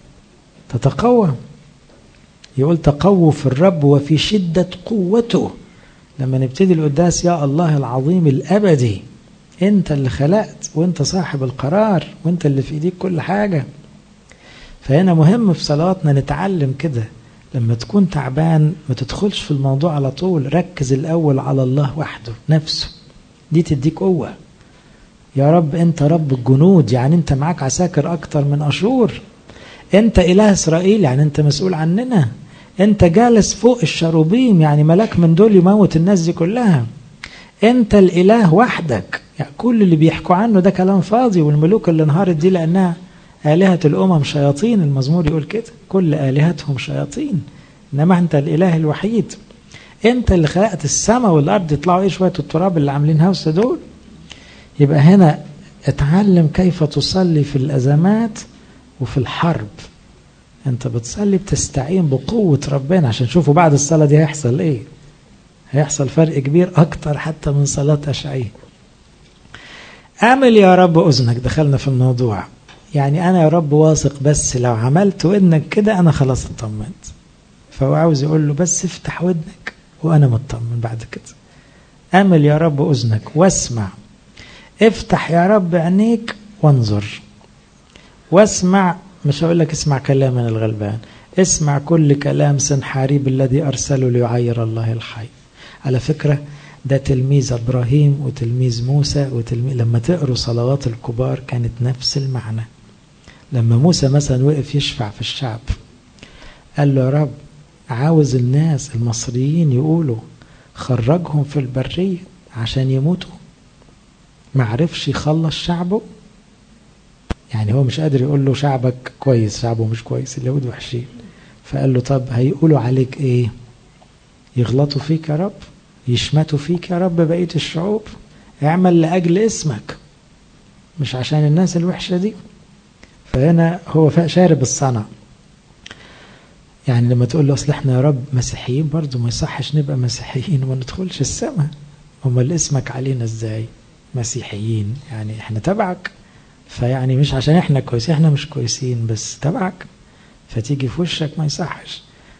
تتقوى يقول تقووا في الرب وفي شدة قوته لما نبتدي القداس يا الله العظيم الأبدي انت اللي خلقت وانت صاحب القرار وانت اللي في ايديك كل حاجة فهنا مهم في صلواتنا نتعلم كده لما تكون تعبان ما تدخلش في الموضوع على طول ركز الأول على الله وحده نفسه دي تديك قوة يا رب انت رب الجنود يعني انت معاك عساكر اكتر من اشور انت اله اسرائيل يعني انت مسؤول عننا انت جالس فوق الشروبيم يعني ملاك من دول يموت الناس دي كلها انت الاله وحدك يعني كل اللي بيحكوا عنه ده كلام فاضي والملوك اللي انهارت دي لانها آلهة الأمم شياطين المزمور يقول كده كل آلهتهم شياطين إنما أنت الإله الوحيد أنت اللي خلقت السماء والأرض يطلعوا إيه شوية التراب اللي عاملين هوس دول يبقى هنا اتعلم كيف تصلي في الأزمات وفي الحرب أنت بتصلي بتستعين بقوة ربنا عشان شوفوا بعد الصلاة دي هيحصل إيه هيحصل فرق كبير أكتر حتى من صلاة أشعية أعمل يا رب أذنك دخلنا في الموضوع يعني أنا يا رب واثق بس لو عملت ودنك كده أنا خلاص اطمنت فهو عاوز يقول له بس افتح ودنك وأنا مطمن بعد كده أمل يا رب أذنك واسمع افتح يا رب عينيك وانظر واسمع مش هقول لك اسمع كلام من الغلبان اسمع كل كلام سنحاريب الذي أرسله ليعير الله الحي على فكرة ده تلميذ إبراهيم وتلميذ موسى وتلميذ لما تقروا صلوات الكبار كانت نفس المعنى لما موسى مثلا وقف يشفع في الشعب قال له يا رب عاوز الناس المصريين يقولوا خرجهم في البرية عشان يموتوا ما عرفش يخلص شعبه يعني هو مش قادر يقول له شعبك كويس شعبه مش كويس اليهود وحشين فقال له طب هيقولوا عليك ايه يغلطوا فيك يا رب يشمتوا فيك يا رب بقية الشعوب اعمل لأجل اسمك مش عشان الناس الوحشة دي فهنا هو شارب الصنع يعني لما تقول له اصل احنا يا رب مسيحيين برضه ما يصحش نبقى مسيحيين وما ندخلش السماء امال اسمك علينا ازاي مسيحيين يعني احنا تبعك فيعني مش عشان احنا كويسين احنا مش كويسين بس تبعك فتيجي في وشك ما يصحش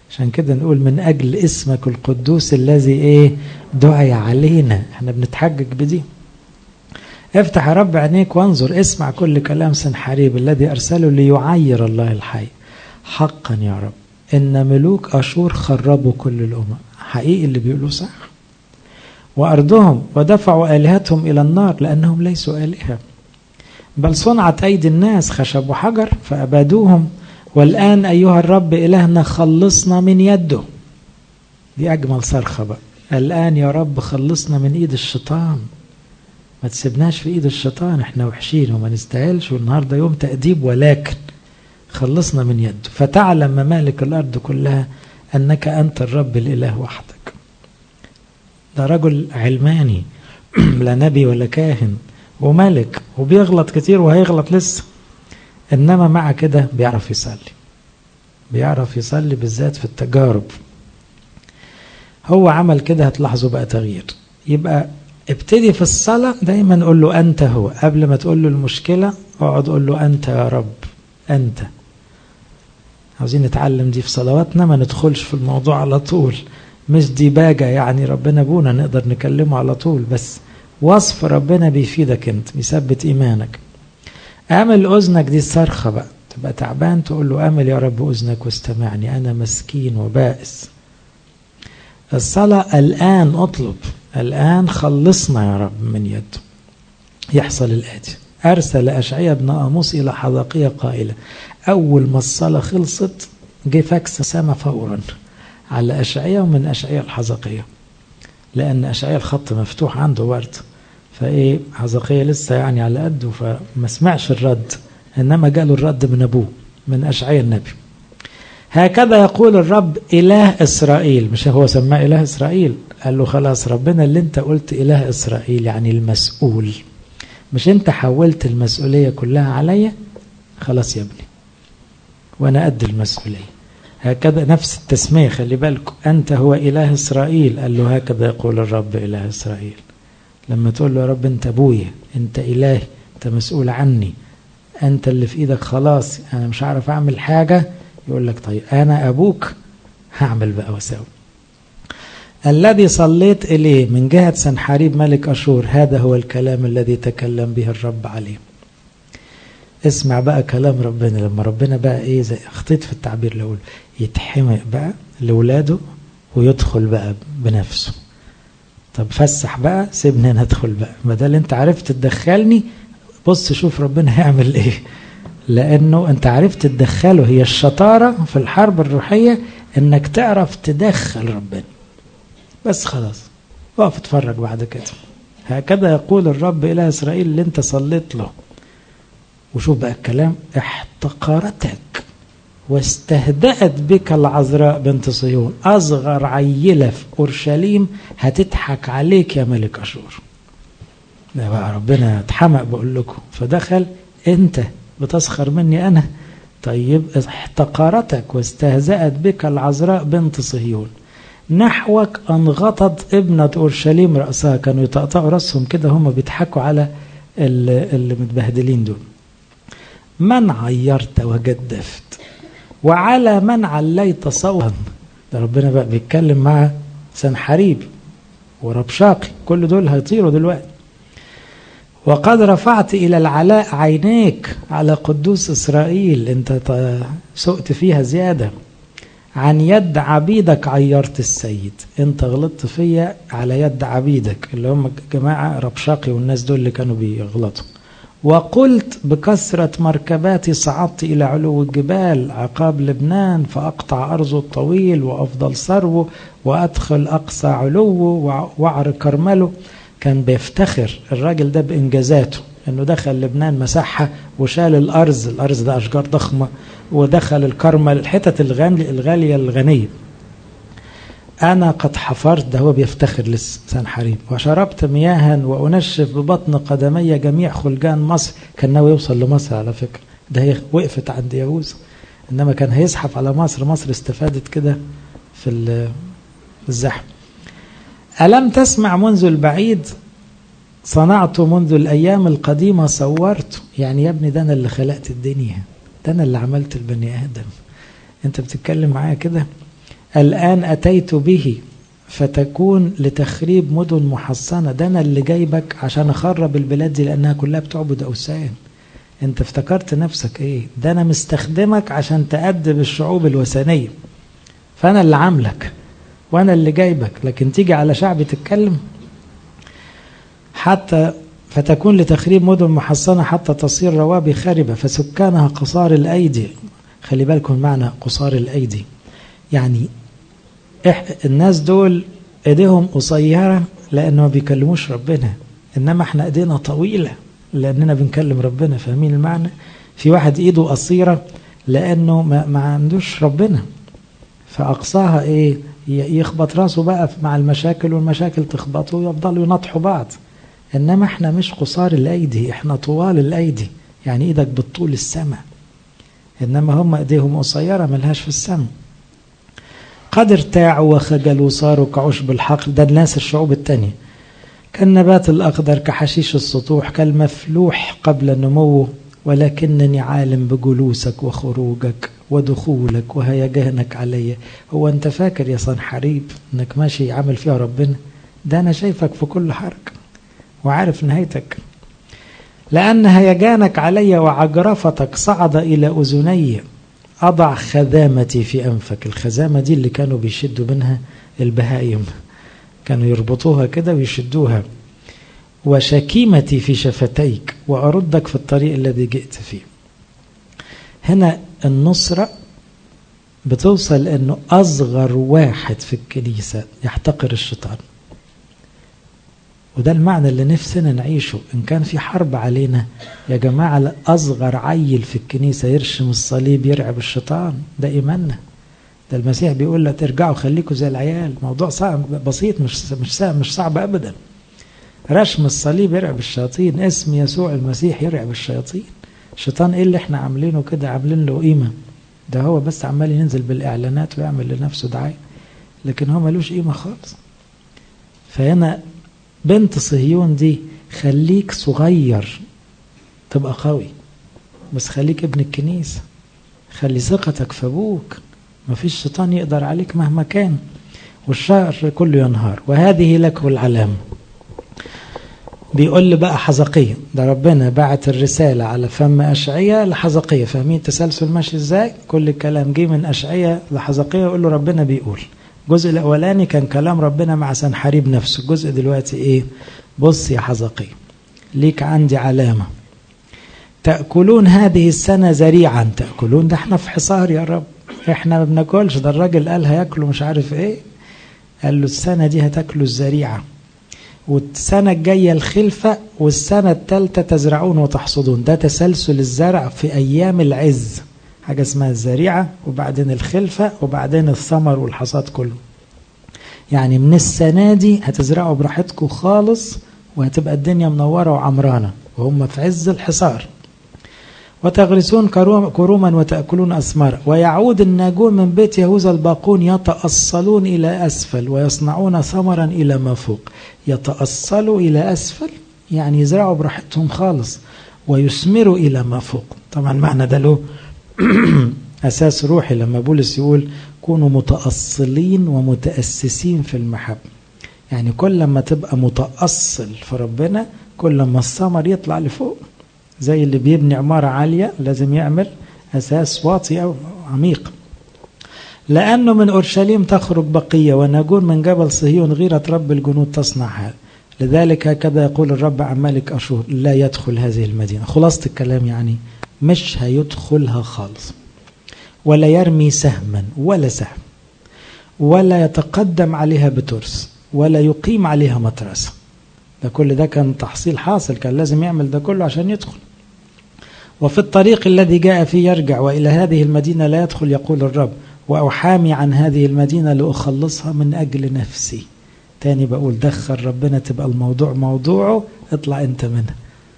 عشان كده نقول من أجل اسمك القدوس الذي إيه دعي علينا احنا بنتحجج بدي افتح يا رب عينيك وانظر اسمع كل كلام سنحريب الذي أرسله ليعير الله الحي حقا يا رب إن ملوك أشور خربوا كل الأمم حقيقي اللي بيقولوا صح وأرضهم ودفعوا آلهتهم إلى النار لأنهم ليسوا آلهة بل صنعت أيدي الناس خشب وحجر فأبادوهم والآن أيها الرب إلهنا خلصنا من يده دي أجمل صرخة بقى الآن يا رب خلصنا من إيد الشيطان ما تسيبناش في إيد الشيطان إحنا وحشين وما نستاهلش والنهاردة يوم تأديب ولكن خلصنا من يده فتعلم ممالك الأرض كلها أنك أنت الرب الإله وحدك ده رجل علماني لا نبي ولا كاهن وملك وبيغلط كتير وهيغلط لسه إنما مع كده بيعرف يصلي بيعرف يصلي بالذات في التجارب هو عمل كده هتلاحظوا بقى تغيير يبقى ابتدي في الصلاة دايما قول له أنت هو قبل ما تقول له المشكلة اقعد قول له أنت يا رب أنت عاوزين نتعلم دي في صلواتنا ما ندخلش في الموضوع على طول مش دي باجة يعني ربنا ابونا نقدر نكلمه على طول بس وصف ربنا بيفيدك انت بيثبت ايمانك اعمل اذنك دي الصرخة بقى تبقى تعبان تقول له امل يا رب اذنك واستمعني انا مسكين وبائس الصلاة الآن اطلب الآن خلصنا يا رب من يده يحصل الآتي أرسل أشعيا بن آموس إلى حدقية قائلة أول ما الصلاة خلصت جه فاكس سما فورا على أشعية ومن أشعية الحزقية لأن أشعية الخط مفتوح عنده برضه فإيه حزقية لسه يعني على قده فما سمعش الرد إنما جاله الرد من أبوه من أشعية النبي هكذا يقول الرب إله إسرائيل مش هو سماه إله إسرائيل قال له خلاص ربنا اللي انت قلت إله إسرائيل يعني المسؤول مش انت حولت المسؤولية كلها عليا خلاص يا ابني وانا قد المسؤولية هكذا نفس التسمية خلي بالكم أنت هو إله إسرائيل قال له هكذا يقول الرب إله إسرائيل لما تقول له يا رب أنت أبويا أنت إلهي أنت مسؤول عني أنت اللي في إيدك خلاص أنا مش عارف أعمل حاجة يقول لك طيب أنا أبوك هعمل بقى وأسوي الذي صليت إليه من جهة سنحاريب ملك أشور هذا هو الكلام الذي تكلم به الرب عليه اسمع بقى كلام ربنا لما ربنا بقى ايه زي اخطيت في التعبير الاول يتحمق بقى لاولاده ويدخل بقى بنفسه طب فسح بقى سيبني انا ادخل بقى ما دام انت عرفت تدخلني بص شوف ربنا هيعمل ايه لانه انت عرفت تدخله هي الشطاره في الحرب الروحيه انك تعرف تدخل ربنا بس خلاص اقف اتفرج بعد كده هكذا يقول الرب الى اسرائيل اللي انت صليت له وشوف بقى الكلام احتقرتك واستهدأت بك العذراء بنت صهيون أصغر عيلة في أورشليم هتضحك عليك يا ملك أشور ده بقى ربنا اتحمق بقول لكم فدخل أنت بتسخر مني أنا طيب احتقرتك واستهزأت بك العذراء بنت صهيون نحوك أنغطت ابنة أورشليم رأسها كانوا يطقطقوا رأسهم كده هم بيضحكوا على اللي متبهدلين دول من عيرت وجدفت وعلى من عليت صوتا ده ربنا بقى بيتكلم مع سنحريب وربشاقي كل دول هيطيروا دلوقتي وقد رفعت إلى العلاء عينيك على قدوس إسرائيل أنت سقت فيها زيادة عن يد عبيدك عيرت السيد أنت غلطت فيا على يد عبيدك اللي هم جماعة ربشاقي والناس دول اللي كانوا بيغلطوا وقلت بكثرة مركباتي صعدت إلى علو الجبال عقاب لبنان فأقطع أرضه الطويل وأفضل ثروه وأدخل أقصى علوه وعر كرمله كان بيفتخر الراجل ده بإنجازاته أنه دخل لبنان مساحة وشال الأرز الأرز ده أشجار ضخمة ودخل الكرمل الحتت الغالية الغالية الغنية أنا قد حفرت ده هو بيفتخر لسان حريم وشربت مياها وأنشف ببطن قدمي جميع خلجان مصر كان ناوي يوصل لمصر على فكرة ده هي وقفت عند يهوذا إنما كان هيزحف على مصر مصر استفادت كده في الزحف ألم تسمع منذ البعيد صنعت منذ الأيام القديمة صورت يعني يا ابني ده أنا اللي خلقت الدنيا ده أنا اللي عملت البني آدم أنت بتتكلم معايا كده الآن أتيت به فتكون لتخريب مدن محصنة ده أنا اللي جايبك عشان أخرب البلاد دي لأنها كلها بتعبد أوثان أنت افتكرت نفسك إيه ده أنا مستخدمك عشان تأدب الشعوب الوثنية فأنا اللي عاملك وأنا اللي جايبك لكن تيجي على شعبي تتكلم حتى فتكون لتخريب مدن محصنة حتى تصير روابي خاربة فسكانها قصار الأيدي خلي بالكم معنى قصار الأيدي يعني الناس دول ايديهم قصيرة لأنه ما بيكلموش ربنا إنما احنا ايدينا طويلة لأننا بنكلم ربنا فاهمين المعنى في واحد ايده قصيرة لأنه ما, ما عندوش ربنا فأقصاها ايه يخبط راسه بقى مع المشاكل والمشاكل تخبطه ويفضلوا ينطحوا بعض إنما احنا مش قصار الأيدي احنا طوال الأيدي يعني ايدك بالطول السماء إنما هم ايديهم قصيرة ملهاش في السماء قد ارتاعوا وخجلوا صاروا كعشب الحقل ده الناس الشعوب التانية كالنبات الأخضر كحشيش السطوح كالمفلوح قبل نموه ولكنني عالم بجلوسك وخروجك ودخولك وهيجانك علي هو أنت فاكر يا صنحريب أنك ماشي عامل فيها ربنا ده أنا شايفك في كل حركة وعارف نهايتك لأن هيجانك علي وعجرفتك صعد إلى أذني أضع خذامتي في أنفك الخزامة دي اللي كانوا بيشدوا منها البهائم كانوا يربطوها كده ويشدوها وشكيمتي في شفتيك وأردك في الطريق الذي جئت فيه هنا النصرة بتوصل أنه أصغر واحد في الكنيسة يحتقر الشيطان وده المعنى اللي نفسنا نعيشه إن كان في حرب علينا يا جماعة أصغر عيل في الكنيسة يرشم الصليب يرعب الشيطان ده إيماننا ده المسيح بيقول لا ترجعوا خليكم زي العيال موضوع صعب بسيط مش مش صعب مش صعب أبدا رشم الصليب يرعب الشياطين اسم يسوع المسيح يرعب الشياطين الشيطان ايه اللي احنا عاملينه كده عاملين له قيمة ده هو بس عمال ينزل بالإعلانات ويعمل لنفسه دعاية لكن هو ملوش قيمة خالص فهنا بنت صهيون دي خليك صغير تبقى قوي بس خليك ابن الكنيسة خلي ثقتك في أبوك مفيش شيطان يقدر عليك مهما كان والشهر كله ينهار وهذه لك العلامة بيقول لي بقى حزقية ده ربنا بعت الرسالة على فم أشعية لحزقية فاهمين التسلسل ماشي ازاي كل الكلام جه من أشعية لحزقية يقول له ربنا بيقول الجزء الأولاني كان كلام ربنا مع سنحريب نفسه الجزء دلوقتي إيه بص يا حزقي ليك عندي علامة تأكلون هذه السنة زريعا تأكلون ده احنا في حصار يا رب احنا ما بناكلش ده الراجل قال هياكلوا مش عارف ايه قال له السنة دي هتاكلوا الزريعة والسنة الجاية الخلفة والسنة الثالثة تزرعون وتحصدون ده تسلسل الزرع في أيام العز حاجة اسمها الزريعة وبعدين الخلفة وبعدين الثمر والحصاد كله يعني من السنة دي هتزرعوا براحتكم خالص وهتبقى الدنيا منورة وعمرانة وهم في عز الحصار وتغرسون كروما وتأكلون أثمارا ويعود الناجون من بيت يهوذا الباقون يتأصلون إلى أسفل ويصنعون ثمرا إلى ما فوق يتأصلوا إلى أسفل يعني يزرعوا براحتهم خالص ويثمروا إلى ما فوق طبعا معنى ده له أساس روحي لما بولس يقول كونوا متأصلين ومتأسسين في المحبة يعني كل ما تبقى متأصل في ربنا كل ما الثمر يطلع لفوق زي اللي بيبني عمارة عالية لازم يعمل أساس واطي أو عميق لأنه من أورشليم تخرج بقية ونجون من جبل صهيون غيرة رب الجنود تصنع هذا لذلك هكذا يقول الرب عن ملك أشور لا يدخل هذه المدينة خلاصة الكلام يعني مش هيدخلها خالص ولا يرمي سهما ولا سهم ولا يتقدم عليها بترس ولا يقيم عليها مترسة ده كل ده كان تحصيل حاصل كان لازم يعمل ده كله عشان يدخل وفي الطريق الذي جاء فيه يرجع وإلى هذه المدينة لا يدخل يقول الرب وأحامي عن هذه المدينة لأخلصها من أجل نفسي تاني بقول دخل ربنا تبقى الموضوع موضوعه اطلع انت منها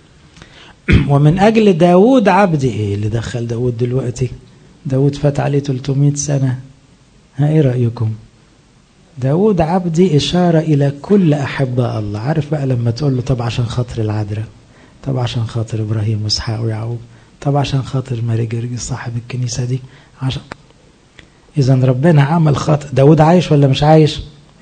ومن أجل داود عبدي ايه اللي دخل داود دلوقتي داود فات عليه 300 سنة ها ايه رأيكم داود عبدي إشارة إلى كل أحباء الله عارف بقى لما تقول له طب عشان خاطر العذراء طب عشان خاطر إبراهيم وإسحاق ويعقوب طب عشان خاطر ماري جرجس صاحب الكنيسة دي عشان إذا ربنا عمل خطأ داود عايش ولا مش عايش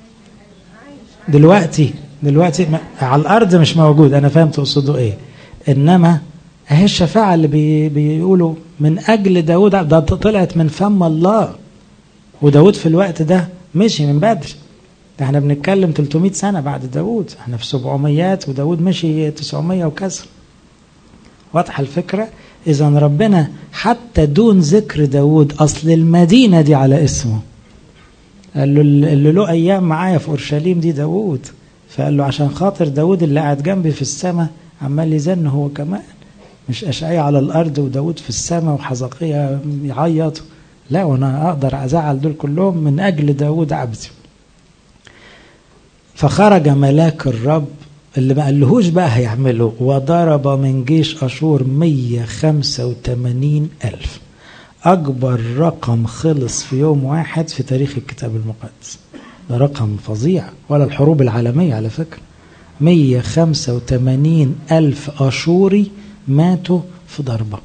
دلوقتي دلوقتي على الأرض مش موجود أنا فاهم تقصدوا إيه إنما أهي الشفاعة اللي بي بيقولوا من أجل داود ده طلعت من فم الله وداود في الوقت ده مشي من بدري ده احنا بنتكلم 300 سنة بعد داود احنا في 700 وداود مشي 900 وكسر واضحة الفكرة إذا ربنا حتى دون ذكر داود أصل المدينة دي على اسمه قال له اللي له أيام معايا في أورشليم دي داود فقال له عشان خاطر داود اللي قاعد جنبي في السماء عمال يزن هو كمان مش أشعية على الأرض وداود في السماء وحزقية يعيط لا وأنا أقدر أزعل دول كلهم من أجل داود عبدي فخرج ملاك الرب اللي ما قالهوش بقى هيعمله وضرب من جيش أشور 185 ألف أكبر رقم خلص في يوم واحد في تاريخ الكتاب المقدس ده رقم فظيع ولا الحروب العالمية على فكرة 185 ألف أشوري ماتوا في ضربة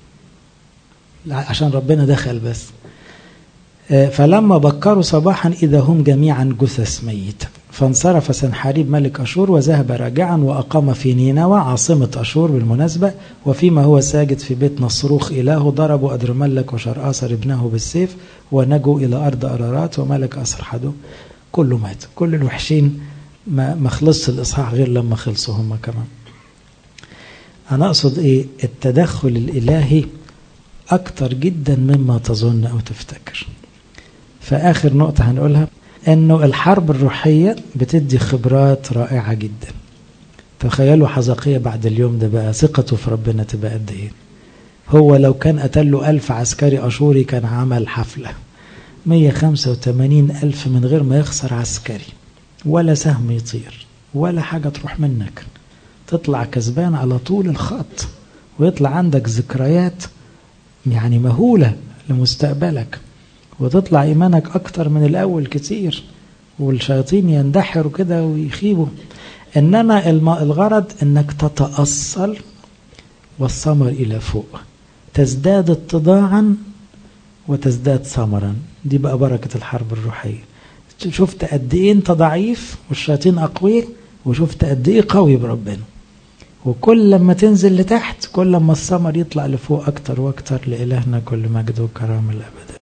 عشان ربنا دخل بس فلما بكروا صباحا إذا هم جميعا جثث ميتة فانصرف سنحاريب ملك أشور وذهب راجعا وأقام في نينوى عاصمة أشور بالمناسبة وفيما هو ساجد في بيت نصروخ إله ضربوا أدرملك وشرآسر ابنه بالسيف ونجوا إلى أرض أرارات وملك أسرحدو كله مات كل الوحشين ما ما خلصش الإصحاح غير لما خلصوا هم كمان أنا أقصد إيه التدخل الإلهي أكتر جدا مما تظن أو تفتكر فآخر نقطة هنقولها أنه الحرب الروحية بتدي خبرات رائعة جدا تخيلوا حزقية بعد اليوم ده بقى ثقته في ربنا تبقى قد إيه هو لو كان قتله ألف عسكري أشوري كان عمل حفلة 185 ألف من غير ما يخسر عسكري ولا سهم يطير ولا حاجة تروح منك تطلع كسبان على طول الخط ويطلع عندك ذكريات يعني مهولة لمستقبلك وتطلع إيمانك أكتر من الأول كتير والشياطين يندحروا كده ويخيبوا إنما الغرض إنك تتأصل والثمر إلى فوق تزداد اتضاعا وتزداد ثمرا دي بقى بركة الحرب الروحية شفت قد إيه أنت ضعيف والشياطين أقوياء وشفت قد إيه قوي بربنا وكل لما تنزل لتحت كل لما الثمر يطلع لفوق أكتر وأكتر لإلهنا كل مجد وكرامة الأبد